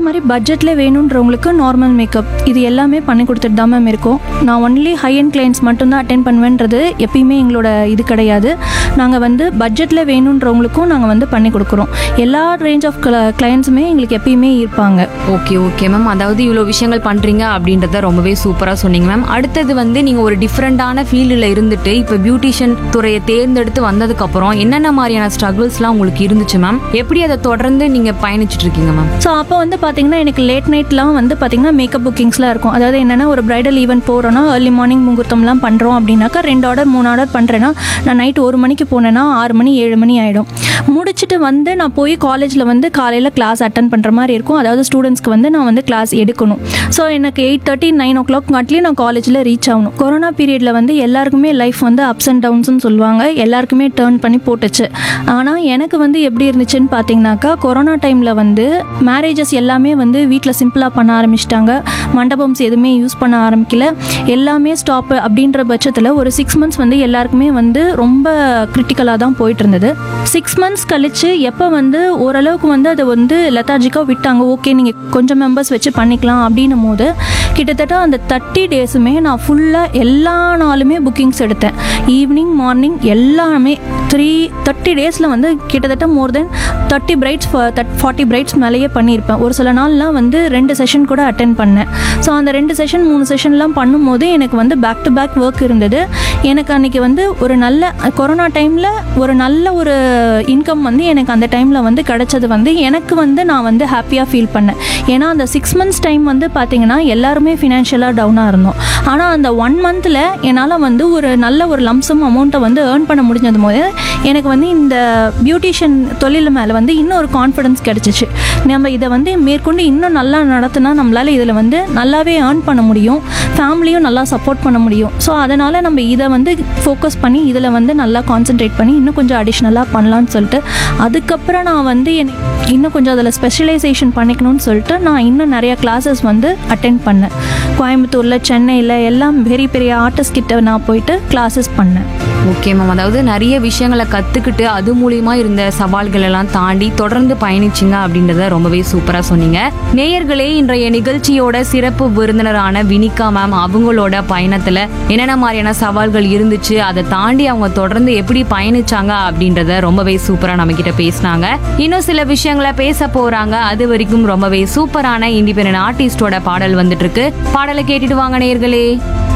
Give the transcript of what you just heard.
மாதிரி பட்ஜெட்டில் வேணுன்றவங்களுக்கு normal makeup இது எல்லாமே பண்ணி கொடுத்துட்டு தான் மேம் இருக்கோம் நான் ஒன்லி ஹை அண்ட் கிளைண்ட்ஸ் மட்டும்தான் அட்டென்ட் பண்ணுவேன்றது எப்பயுமே எங்களோட இது கிடையாது நாங்கள் வந்து பட்ஜெட்டில் வேணுன்றவங்களுக்கும் நாங்கள் வந்து பண்ணி கொடுக்குறோம் எல்லா ரேஞ்ச் ஆஃப் கிளைண்ட்ஸுமே எங்களுக்கு எப்பயுமே இருப்பாங்க ஓகே ஓகே மேம் அதாவது இவ்வளோ விஷயங்கள் பண்ணுறீங்க அப்படின்றத ரொம்பவே சூப்பராக சொன்னீங்க மேம் அடுத்தது வந்து நீங்கள் ஒரு டிஃப்ரெண்ட்டான ஃபீல்டில் இருந்துட்டு இப்போ பியூட்டிஷியன் துறையை தேர்ந்தெடுத்து வந்ததுக்கப்புறம் என்னென்ன மாதிரியான ஸ்ட்ரகிள்ஸ்லாம் உங்களுக்கு இருந்துச்சு மேம் எப்படி அதை தொடர்ந்து நீங்கள் பயணிச்சுட்டு இருக்கீங்க மேம் ஸோ அப்போ வந்து பார்த்தீங்கன்னா எனக்கு லேட் நைட்லாம் வந்து பார்த்தீங்கன்னா மேக்கப் புக்கிங்ஸ்லாம் இருக்கும் அதாவது என்னென்னா ஒரு பிரைடல் ஈவெண்ட் போகிறோன்னா ஏர்லி மார்னிங் முகூர்த்தம்லாம் பண்ணுறோம் அப்படின்னாக்கா ரெண்டு ஆர்டர் மூணு ஆர்டர் பண்ணுறேன்னா நான் நைட் ஒரு மணிக்கு போனேன்னா ஆறு மணி ஏழு மணி ஆகிடும் முடிச்சுட்டு வந்து நான் போய் காலேஜில் வந்து காலையில் கிளாஸ் அட்டன் பண்ணுற மாதிரி இருக்கும் அதாவது ஸ்டூடெண்ட்ஸ்க்கு வந்து நான் வந்து கிளாஸ் எடுக்கணும் ஸோ எனக்கு eight thirty nine o'clock காட்டிலையும் நான் காலேஜில் ரீச் ஆகணும் கொரோனா பீரியடில் வந்து எல்லாருக்குமே லைஃப் வந்து அப்ஸ் அண்ட் டவுன்ஸ்னு சொல்லுவாங்க எல்லாருக்குமே டேர்ன் பண்ணி போட்டுச்சு ஆனால் எனக்கு வந்து எப்படி இருந்துச்சுன்னு பார்த்தீங்கன்னாக்கா கொரோனா டைமில் வந்து மேரேஜஸ் எல்லாமே வந்து வீட்டில் சிம்பிளாக பண்ண ஆரம்பிச்சிட்டாங்க மண்டபம்ஸ் எதுவுமே யூஸ் பண்ண ஆரம்பிக்கல எல்லாமே ஸ்டாப் அப்படின்ற பட்சத்தில் ஒரு சிக்ஸ் மந்த்ஸ் வந்து எல்லாருக்குமே வந்து ரொம்ப கிரிட்டிக்கலாக தான் போயிட்டு இருந்தது சிக்ஸ் மந்த்ஸ் கழிச்சு எப்போ வந்து ஓரளவுக்கு வந்து அதை வந்து லெத்தாஜிக்காக விட்டாங்க ஓகே நீங்கள் கொஞ்சம் மெம்பர்ஸ் வச்சு பண்ணிக்கலாம் அப்படின்னும் போது கிட்டத்தட்ட அந்த தேர்ட்டி டேஸுமே நான் ஃபுல்லாக எல்லா நாளுமே புக்கிங்ஸ் எடுத்தேன் ஈவினிங் மார்னிங் எல்லாமே த்ரீ தேர்ட்டி டேஸில் வந்து கிட்டத்தட்ட more than thirty brides forty brides மேலேயே பண்ணியிருப்பேன் ஒரு சில நாள்லாம் வந்து ரெண்டு செஷன் கூட அட்டென்ட் பண்ணேன் ஸோ அந்த ரெண்டு செஷன் மூணு செஷன்லாம் பண்ணும்போது எனக்கு வந்து பேக் டு பேக் ஒர்க் இருந்தது எனக்கு அன்றைக்கி வந்து ஒரு நல்ல கொரோனா டைமில் ஒரு நல்ல ஒரு இன்கம் வந்து எனக்கு அந்த டைமில் வந்து கிடைச்சது வந்து எனக்கு வந்து நான் வந்து ஹாப்பியாக ஃபீல் பண்ணேன் ஏன்னா அந்த சிக்ஸ் மந்த்ஸ் டைம் வந்து பார்த்திங்கன்னா எல்லாருமே ஃபினான்ஷியலாக டவுனாக இருந்தோம் ஆனால் அந்த ஒன் மந்தில் என்னால் வந்து ஒரு நல்ல ஒரு லம்சம் அமௌண்ட்டை வந்து ஏர்ன் பண்ண முடிஞ்சது போது எனக்கு வந்து இந்த பியூட்டிஷியன் தொழில் மேலே வந்து இன்னும் ஒரு கான்ஃபிடன்ஸ் கிடச்சிச்சு நம்ம இதை வந்து மேற்கொண்டு இன்னும் நல்லா நடத்தினா நம்மளால் இதில் வந்து நல்லாவே ஏர்ன் பண்ண முடியும் ஃபேமிலியும் நல்லா சப்போர்ட் பண்ண முடியும் ஸோ அதனால் நம்ம இதை வந்து ஃபோக்கஸ் பண்ணி இதில் வந்து நல்லா கான்சென்ட்ரேட் பண்ணி இன்னும் கொஞ்சம் அடிஷ்னலாக பண்ணலான்னு சொல்லிட்டு அதுக்கப்புறம் நான் வந்து என் இன்னும் கொஞ்சம் அதில் ஸ்பெஷலைசேஷன் பண்ணிக்கணும்னு சொல்லிட்டு நான் இன்னும் நிறைய கிளாஸஸ் வந்து அட்டென்ட் பண்ணேன் கோயம்புத்தூரில் சென்னையில் எல்லாம் பெரிய பெரிய ஆர்டிஸ்ட் கிட்ட நான் போயிட்டு கிளாஸஸ் பண்ணேன் ஓகே மேம் அதாவது நிறைய விஷயங்களை கற்றுக்கிட்டு அது மூலியமா இருந்த சவால்கள் எல்லாம் தாண்டி தொடர்ந்து பயணிச்சிங்க அப்படின்றத ரொம்பவே சூப்பராக சொன்னீங்க நேயர்களே இன்றைய நிகழ்ச்சியோட சிறப்பு விருந்தினரான வினிகா மேம் அவங்களோட பயணத்தில் என்னென்ன மாதிரியான சவால்கள் இருந்துச்சு அதை தாண்டி அவங்க தொடர்ந்து எப்படி பயணிச்சாங்க அப்படின்றத ரொம்பவே சூப்பராக நம்ம கிட்ட பேசினாங்க இன்னும் சில விஷயங்களை பேச போறாங்க அது வரைக்கும் ரொம்பவே சூப்பரான இண்டிபெண்டன்ட் ஆர்டிஸ்டோட பாடல் வந்துட்டு இருக்கு பாடலை கேட்டுட்டு வாங்க நேயர்களே